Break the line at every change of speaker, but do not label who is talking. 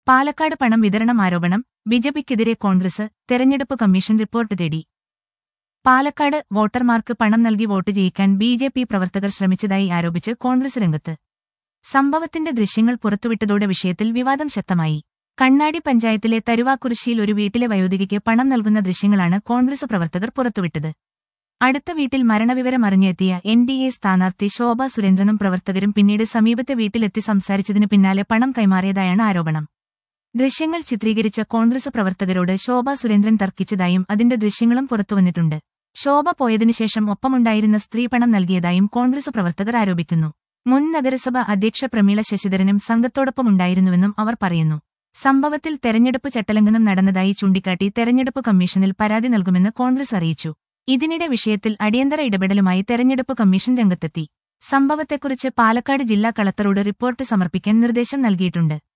പാലക്കാട് പണം വിതരണം ആരോപണം ബിജെപിക്കെതിരെ കോൺഗ്രസ് തെരഞ്ഞെടുപ്പ് കമ്മീഷൻ റിപ്പോർട്ട് തേടി പാലക്കാട് വോട്ടർമാർക്ക് പണം നൽകി വോട്ട് ചെയ്യിക്കാൻ ബി ജെ പി പ്രവർത്തകർ ശ്രമിച്ചതായി ആരോപിച്ച് കോൺഗ്രസ് രംഗത്ത് സംഭവത്തിന്റെ ദൃശ്യങ്ങൾ പുറത്തുവിട്ടതോടെ വിഷയത്തിൽ വിവാദം ശക്തമായി കണ്ണാടി പഞ്ചായത്തിലെ തരുവാക്കുറിശ്ശിയിൽ ഒരു വീട്ടിലെ വയോധികയ്ക്ക് പണം നൽകുന്ന ദൃശ്യങ്ങളാണ് കോൺഗ്രസ് പ്രവർത്തകർ പുറത്തുവിട്ടത് അടുത്ത വീട്ടിൽ മരണവിവരം അറിഞ്ഞെത്തിയ എൻ ഡി എ സ്ഥാനാർത്ഥി ശോഭ സുരേന്ദ്രനും പ്രവർത്തകരും പിന്നീട് സമീപത്തെ വീട്ടിലെത്തി സംസാരിച്ചതിനു പിന്നാലെ പണം കൈമാറിയതായാണ് ആരോപണം ദൃശ്യങ്ങൾ ചിത്രീകരിച്ച കോൺഗ്രസ് പ്രവർത്തകരോട് ശോഭ സുരേന്ദ്രൻ തർക്കിച്ചതായും അതിന്റെ ദൃശ്യങ്ങളും പുറത്തുവന്നിട്ടുണ്ട് ശോഭ പോയതിനുശേഷം ഒപ്പമുണ്ടായിരുന്ന സ്ത്രീ പണം നൽകിയതായും കോൺഗ്രസ് പ്രവർത്തകർ ആരോപിക്കുന്നു മുൻ നഗരസഭ അധ്യക്ഷ പ്രമീള ശശിധരനും സംഘത്തോടൊപ്പമുണ്ടായിരുന്നുവെന്നും അവർ പറയുന്നു സംഭവത്തിൽ തെരഞ്ഞെടുപ്പ് ചട്ടലംഘനം നടന്നതായി ചൂണ്ടിക്കാട്ടി തെരഞ്ഞെടുപ്പ് കമ്മീഷനിൽ പരാതി നൽകുമെന്ന് കോൺഗ്രസ് അറിയിച്ചു ഇതിനിടെ വിഷയത്തിൽ അടിയന്തര ഇടപെടലുമായി തെരഞ്ഞെടുപ്പ് കമ്മീഷൻ രംഗത്തെത്തി സംഭവത്തെക്കുറിച്ച് പാലക്കാട് ജില്ലാ കളക്ടറോട് റിപ്പോർട്ട് സമർപ്പിക്കാൻ നിർദ്ദേശം നൽകിയിട്ടുണ്ട്